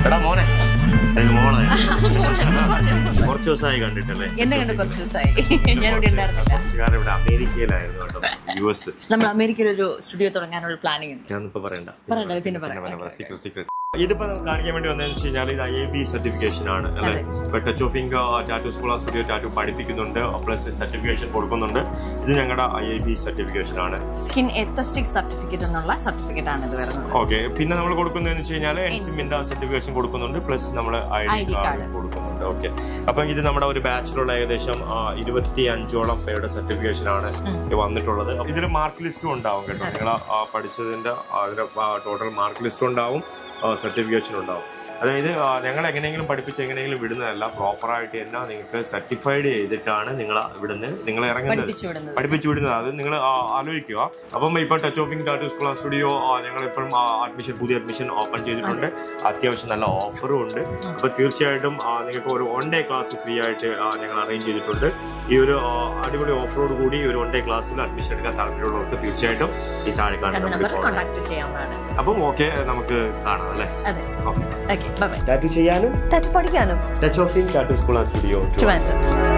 എടാ മോനെ ഇത് മോളെ കുറച്ച് ദിവസമായി കണ്ടിട്ടല്ലേ എന്നെ കണ്ട് കുറച്ച് ദിവസമായി ഞാനിവിടെ ഉണ്ടായിരുന്നില്ല കുറച്ച് കാലം ഇവിടെ അമേരിക്കയിലായിരുന്നു കേട്ടോ യു എസ് നമ്മൾ അമേരിക്കയിൽ ഒരു സ്റ്റുഡിയോ തുടങ്ങാനുള്ള പ്ലാനിങ് ഉണ്ട് ഞാനിപ്പോ പറയണ്ട പറയണ്ട പിന്നെ പറയാം സീക്രട്ട് സീക്രട്ട് ഇതിപ്പോ നമുക്ക് കാണിക്കാൻ വേണ്ടി വന്നതെന്ന് വെച്ച് കഴിഞ്ഞാൽ ഇത് ഐ എ ബി സർട്ടിഫിക്കേഷൻ ആണ് അല്ലെ അതെ. ഇപ്പൊ touch of ink tattoo school studio tattoo പഠിപ്പിക്കുന്നുണ്ട് പ്ലസ് സർട്ടിഫിക്കേഷൻ കൊടുക്കുന്നുണ്ട് ഇത് ഞങ്ങളുടെ ഐ എ ബി സർട്ടിഫിക്കേഷൻ ആണ് സ്കിൻ എത്തസ്റ്റിക് സർട്ടിഫിക്കറ്റ് എന്നുള്ള സർട്ടിഫിക്കറ്റ് ആണ് ഇത് വരുന്നത് ഓക്കെ പിന്നെ നമ്മൾ കൊടുക്കുന്നതെന്ന് വെച്ച് കഴിഞ്ഞാൽ എൻസിമിന്റെ സർട്ടിഫിക്കേഷൻ കൊടുക്കുന്നുണ്ട് പ്ലസ് നമ്മൾ I D ID card card. കൊടുക്കുന്നുണ്ട് ഓക്കെ അപ്പൊ ഇത് നമ്മുടെ ഒരു ബാച്ചിലുള്ള ഏകദേശം ആ, ഇരുപത്തി അഞ്ചോളം പേരുടെ സർട്ടിഫിക്കേഷൻ ആണ് ഇത് വന്നിട്ടുള്ളത് ഇതിൽ മാർക്ക് ലിസ്റ്റും ഉണ്ടാവും കേട്ടോ നിങ്ങൾ പഠിച്ചതിന്റെ അതിന്റെ ടോട്ടൽ മാർക്ക് ലിസ്റ്റും ഉണ്ടാവും സർട്ടിഫിക്കേഷൻ ഉണ്ടാവും അതായത് ആ, ഞങ്ങൾ എങ്ങനെയെങ്കിലും പഠിപ്പിച്ച് എങ്ങനെയെങ്കിലും വിടുന്നതല്ല പ്രോപ്പറായിട്ട് തന്നെ നിങ്ങൾക്ക് സർട്ടിഫൈഡ് ചെയ്തിട്ടാണ് നിങ്ങൾ ഇവിടുന്ന് നിങ്ങൾ ഇറങ്ങുന്നത് പഠിപ്പിച്ചു വിടുന്നത് പഠിപ്പിച്ചു വിടുന്നത് അത് നിങ്ങൾ ആലോചിക്കുക അപ്പം ഇപ്പൊ touch of ink tattoo school studio ഞങ്ങൾ ഇപ്പോഴും അഡ്മിഷൻ പുതിയ അഡ്മിഷൻ ഓപ്പൺ ചെയ്തിട്ടുണ്ട് അത്യാവശ്യം നല്ല ഓഫറും ഉണ്ട് അപ്പൊ തീർച്ചയായിട്ടും ആ, നിങ്ങൾക്ക് ഒരു വൺ ഡേ ക്ലാസ് ഫ്രീ ആയിട്ട് ആ, ഞങ്ങൾ അറേഞ്ച് ചെയ്തിട്ടുണ്ട് ഈ ഒരു ആ, അടിപൊളി ഓഫറോട് കൂടി ഈ ഒരു വൺ ഡേ ക്ലാസ്സിൽ അഡ്മിഷൻ എടുക്കാൻ താല്പര്യമുള്ളവർക്ക് തീർച്ചയായിട്ടും ഈ താഴെ കാണുന്ന നമ്പർ നമ്പറിൽ call ചെയ്യാം. കോൺടാക്ട് ചെയ്യാവുന്നതാണ് അപ്പം ഓക്കെ നമുക്ക് കാണാം അല്ലേ അതെ okay okay bye bye tattoo ചെയ്യാനും ടാറ്റു പഠിക്കാനും touch of ink tattoo school studio Trivandrum